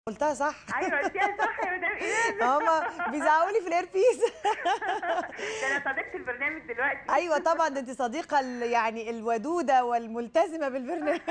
قلتها صح ايوه قلتيها صح يا مدام ايمان هما بيزعقوا لي في الايربيس ده انا صديقه البرنامج دلوقتي ايوه طبعا ده انت صديقه ال- يعني الودوده والملتزمه بالبرنامج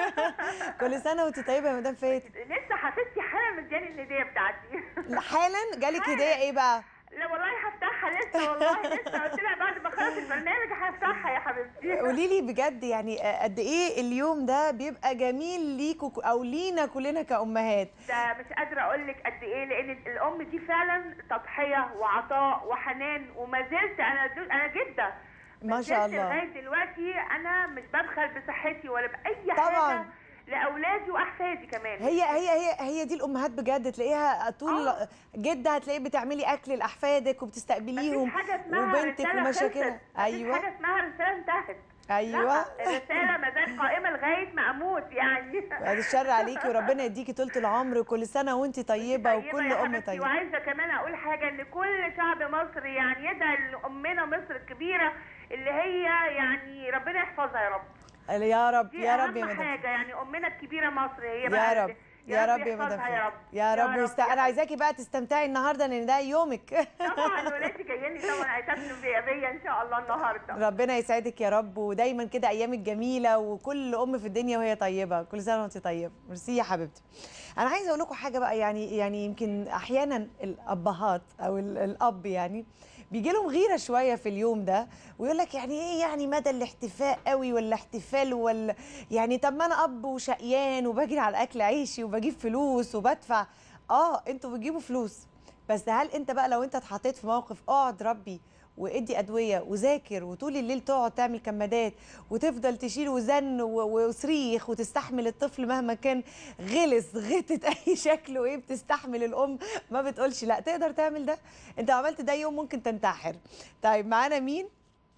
كل سنه وانت طيبه يا مدام فاتن لسه حفيدتي حالا مدياني الهديه بتاعتي حالا جالك هديه ايه بقى لا والله هفتحها لسه والله لسه قلت لها بعد ما اخلص البرنامج هفتحها يا حبيبتي قولي لي بجد يعني قد ايه اليوم ده بيبقى جميل ليكوا او لينا كلنا كامهات ده مش قادره اقول لك قد ايه لان الام دي فعلا تضحيه وعطاء وحنان وما زلت انا دو- انا جده ما شاء زلت الله. لغايه دلوقتي انا مش ببخل بصحتي ولا باي طبعاً. حاجه لاولادي واحفادي كمان هي هي هي هي دي الامهات بجد تلاقيها طول آه. جده هتلاقي بتعملي اكل لاحفادك وبتستقبليهم مفيش حاجه اسمها وبنتك رسالة ومشاكلها خلصت. مفيش ايوه حاجه اسمها رساله انتهت ايوه لا الرساله ما زالت قائمه لغايه ما اموت يعني بعد الشر عليكي وربنا يديكي طولة العمر وكل سنه وانت طيبه وكل يا ام حبيبتي، طيبه وعايزه كمان اقول حاجه ان كل شعب مصر يعني يدعي لامنا مصر الكبيره اللي هي يعني ربنا يحفظها يا رب يا رب دي يا اهم رب يا مدام حاجه يعني امنا الكبيره مصر هي يا بقى رب يا رب يا يحفظها مدام يا رب يا رب وست... انا عايزاكي بقى تستمتعي النهارده لان ده يومك طبعا ولادي جايين لي طبعا هيتفنوا بيا بيا ان شاء الله النهارده ربنا يسعدك يا رب ودايما كده ايامك جميله وكل ام في الدنيا وهي طيبه كل سنه وانت طيبه ميرسي يا حبيبتي انا عايزه اقول لكم حاجه بقى يعني يعني يمكن احيانا الابهات او ال- الاب يعني بيجي لهم غيره شويه في اليوم ده ويقول لك يعني ايه يعني مدى الاحتفاء قوي ولا احتفال ولا يعني طب ما انا اب وشقيان وبجري على اكل عيشي وبجيب فلوس وبدفع اه انتوا بتجيبوا فلوس بس هل انت بقى لو انت اتحطيت في موقف اقعد ربي وادي ادويه وذاكر وطول الليل تقعد تعمل كمادات وتفضل تشيل وزن و- وصريخ وتستحمل الطفل مهما كان غلس غتت اي شكل وايه بتستحمل الام ما بتقولش لا تقدر تعمل ده انت لو عملت ده يوم ممكن تنتحر طيب معانا مين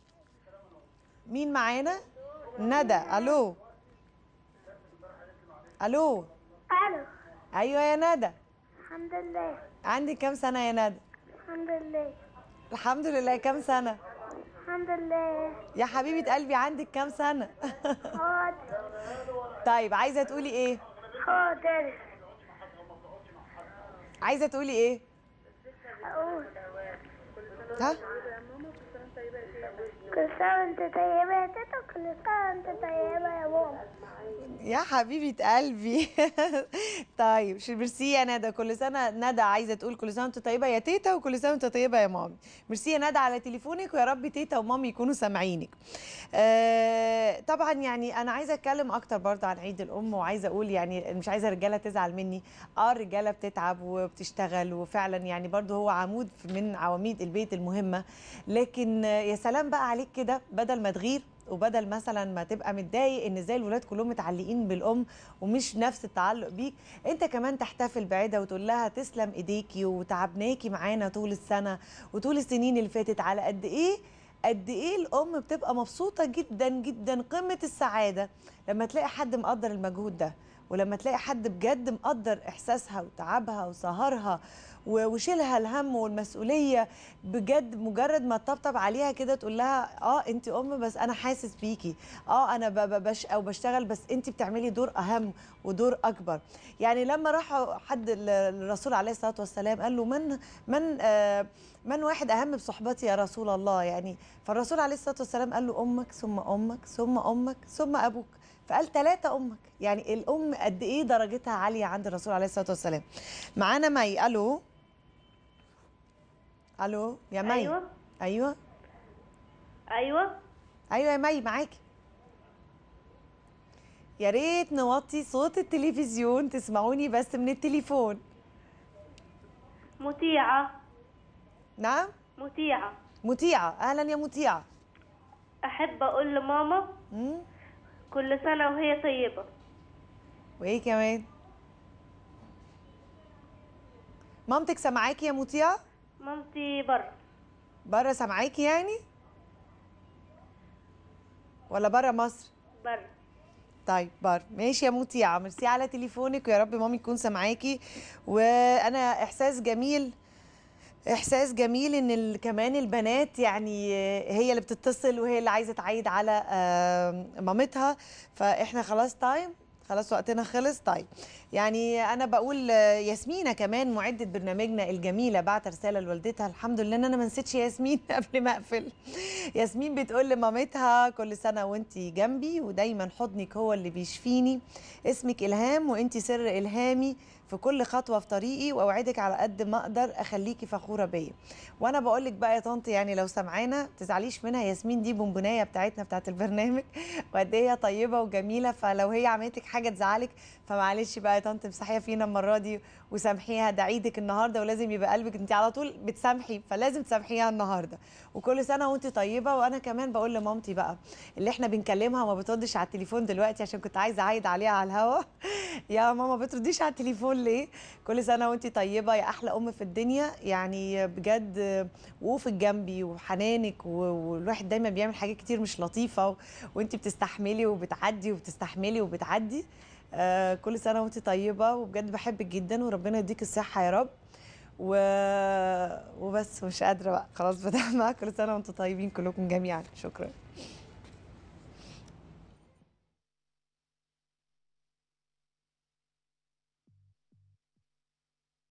مين معانا ندى الو الو الو ايوه يا ندى الحمد لله عندك كام سنه يا ندى الحمد لله الحمد لله كام سنه الحمد لله يا حبيبه قلبي عندك كام سنه حاضر طيب عايزه تقولي ايه حاضر عايزه تقولي ايه اقول ها كل سنه وانت طيبه يا تيتا وكل سنه وانت طيبه يا ماما يا حبيبه قلبي طيب شو ميرسي يا ندى كل سنه ندى عايزه تقول كل سنه وانت طيبه يا تيتا وكل سنه وانت طيبه يا مامي ميرسي يا ندى على تليفونك ويا رب تيتا ومامي يكونوا سامعينك آه طبعا يعني انا عايزه اتكلم اكتر برضه عن عيد الام وعايزه اقول يعني مش عايزه الرجاله تزعل مني اه الرجاله بتتعب وبتشتغل وفعلا يعني برضه هو عمود من عواميد البيت المهمه لكن آه، يا سلام بقى عليك كده بدل ما تغير وبدل مثلا ما تبقى متضايق ان ازاي الولاد كلهم متعلقين بالام ومش نفس التعلق بيك انت كمان تحتفل بعيدها وتقول لها تسلم ايديكي وتعبناكي معانا طول السنه وطول السنين اللي فاتت على قد ايه قد ايه الام بتبقى مبسوطه جدا جدا قمه السعاده لما تلاقي حد مقدر المجهود ده ولما تلاقي حد بجد مقدر احساسها وتعبها وسهرها و- وشيلها الهم والمسؤوليه بجد مجرد ما تطبطب عليها كده تقول لها اه انت ام بس انا حاسس بيكي اه انا ب- ب- بشقى وبشتغل بس انت بتعملي دور اهم ودور اكبر يعني لما راح حد ل- للرسول عليه الصلاه والسلام قال له من من آه من واحد اهم بصحبتي يا رسول الله يعني فالرسول عليه الصلاه والسلام قال له امك ثم امك ثم امك ثم ابوك فقال ثلاثة أمك يعني الأم قد إيه درجتها عالية عند الرسول عليه الصلاة والسلام معانا مي ألو ألو يا مي أيوة. أيوة ايوه أيوة يا مي معاكي يا ريت نوطي صوت التلفزيون تسمعوني بس من التليفون مطيعه نعم مطيعه مطيعة أهلا يا مطيعة احب اقول لماما مم؟ كل سنه وهي طيبه وإيه كمان مامتك سامعاكي يا مطيعة مامتي بره بره سامعاكي يعني ولا بره مصر بره طيب بار ماشي يا مطيعة ميرسي على تليفونك ويا رب مامي تكون سامعاكي وانا احساس جميل احساس جميل ان ال- كمان البنات يعني هي اللي بتتصل وهي اللي عايزه تعيد على آم، مامتها فاحنا خلاص تايم خلاص وقتنا خلص طيب يعني انا بقول آه، ياسمينه كمان معده برنامجنا الجميله بعت رساله لوالدتها الحمد لله ان انا ما نسيتش ياسمين قبل ما اقفل ياسمين بتقول لمامتها كل سنه وانت جنبي ودايما حضنك هو اللي بيشفيني اسمك الهام وانت سر الهامي في كل خطوه في طريقي واوعدك على قد ما اقدر اخليكي فخوره بيا وانا بقول لك بقى يا طنط يعني لو سامعانا تزعليش منها ياسمين دي بونبونايه بتاعتنا بتاعت البرنامج وقد ايه هي طيبه وجميله فلو هي عملت لك حاجه تزعلك فمعلش بقى يا طنط امسحيها فينا المره دي وسامحيها ده عيدك النهارده ولازم يبقى قلبك انت على طول بتسامحي فلازم تسامحيها النهارده وكل سنه وانت طيبه وانا كمان بقول لمامتي بقى اللي احنا بنكلمها وما بتردش على التليفون دلوقتي عشان كنت عايزه اعيد عليها على الهوا يا ماما بترديش على التليفون ليه كل سنه وانت طيبه يا احلى ام في الدنيا يعني بجد وقوفك جنبي وحنانك و- والواحد دايما بيعمل حاجات كتير مش لطيفه و... وانت بتستحملي وبتعدي وبتستحملي وبتعدي آه كل سنه وانت طيبه وبجد بحبك جدا وربنا يديك الصحه يا رب و... وبس مش قادره بقى خلاص بدأنا كل سنه وانتم طيبين كلكم جميعا شكرا